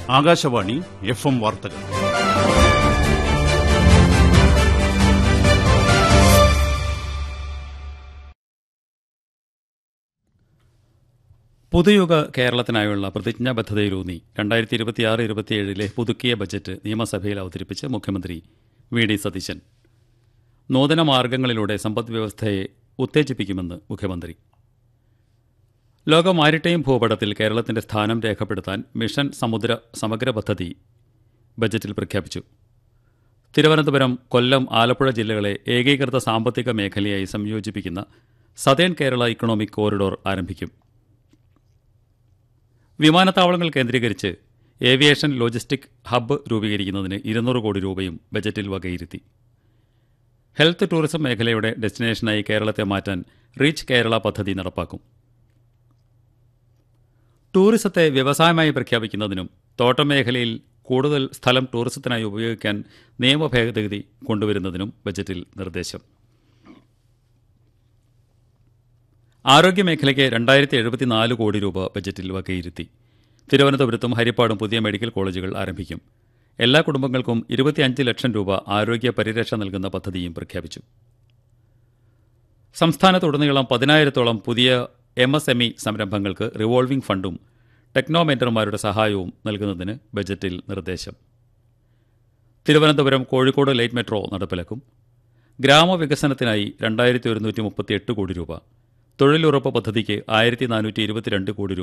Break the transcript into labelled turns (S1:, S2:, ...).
S1: Akashvani F M വാർത്തകൾ
S2: പുതുയുഗ കേരളത്തിനായുള്ള പ്രതിജ്ഞാബദ്ധതയിലൂന്നി രണ്ടായിരത്തി ഇരുപത്തിയാറ് ഇരുപത്തിയേഴിലെ പുതുക്കിയ ബജറ്റ് നിയമസഭയിൽ അവതരിപ്പിച്ച് മുഖ്യമന്ത്രി വി ഡി സതീശൻ നൂതന മാർഗങ്ങളിലൂടെ സമ്പദ് വ്യവസ്ഥയെ ഉത്തേജിപ്പിക്കുമെന്ന് മുഖ്യമന്ത്രി ലോക മാരിടൈം ഭൂപടത്തിൽ കേരളത്തിന്റെ സ്ഥാനം രേഖപ്പെടുത്താൻ മിഷൻ സമുദ്ര സമഗ്ര പദ്ധതി ബജറ്റിൽ പ്രഖ്യാപിച്ചു തിരുവനന്തപുരം കൊല്ലം ആലപ്പുഴ ജില്ലകളെ ഏകീകൃത സാമ്പത്തിക മേഖലയായി സംയോജിപ്പിക്കുന്ന സതേൺ കേരള ഇക്കണോമിക് കോറിഡോർ ആരംഭിക്കും വിമാനത്താവളങ്ങൾ കേന്ദ്രീകരിച്ച് ഏവിയേഷൻ ലോജിസ്റ്റിക് ഹബ്ബ് രൂപീകരിക്കുന്നതിന് ഇരുന്നൂറ് കോടി രൂപയും ബജറ്റിൽ വകയിരുത്തി ഹെൽത്ത് ടൂറിസം മേഖലയുടെ ഡെസ്റ്റിനേഷനായി കേരളത്തെ മാറ്റാൻ റീച്ച് കേരള പദ്ധതി നടപ്പാക്കും ടൂറിസത്തെ വ്യവസായമായി പ്രഖ്യാപിക്കുന്നതിനും തോട്ടം മേഖലയിൽ കൂടുതൽ സ്ഥലം ടൂറിസത്തിനായി ഉപയോഗിക്കാൻ നിയമ ഭേദഗതി കൊണ്ടുവരുന്നതിനും ബജറ്റിൽ നിർദ്ദേശം ആരോഗ്യമേഖലയ്ക്ക് രണ്ടായിരത്തി എഴുപത്തിനാല് കോടി രൂപ ബജറ്റിൽ വകയിരുത്തി തിരുവനന്തപുരത്തും ഹരിപ്പാടും പുതിയ മെഡിക്കൽ കോളേജുകൾ ആരംഭിക്കും എല്ലാ കുടുംബങ്ങൾക്കും ഇരുപത്തിയഞ്ച് ലക്ഷം രൂപ ആരോഗ്യ പരിരക്ഷ നൽകുന്ന പദ്ധതിയും പ്രഖ്യാപിച്ചു സംസ്ഥാനത്തുടനീളം പതിനായിരത്തോളം പുതിയ എം എസ് എം ഇ സംരംഭങ്ങൾക്ക് റിവോൾവിംഗ് ഫണ്ടും ടെക്നോ മെന്റർമാരുടെ സഹായവും നൽകുന്നതിന് ബജറ്റിൽ നിർദ്ദേശം തിരുവനന്തപുരം കോഴിക്കോട് ലൈറ്റ് മെട്രോ നടപ്പിലാക്കും ഗ്രാമവികസനത്തിനായി രണ്ടായിരത്തി ഒരുന്നൂറ്റി മുപ്പത്തിയെട്ട് കോടി രൂപ തൊഴിലുറപ്പ് പദ്ധതിക്ക് ആയിരത്തി നാനൂറ്റി ഇരുപത്തിരണ്ട് കോടി രൂപ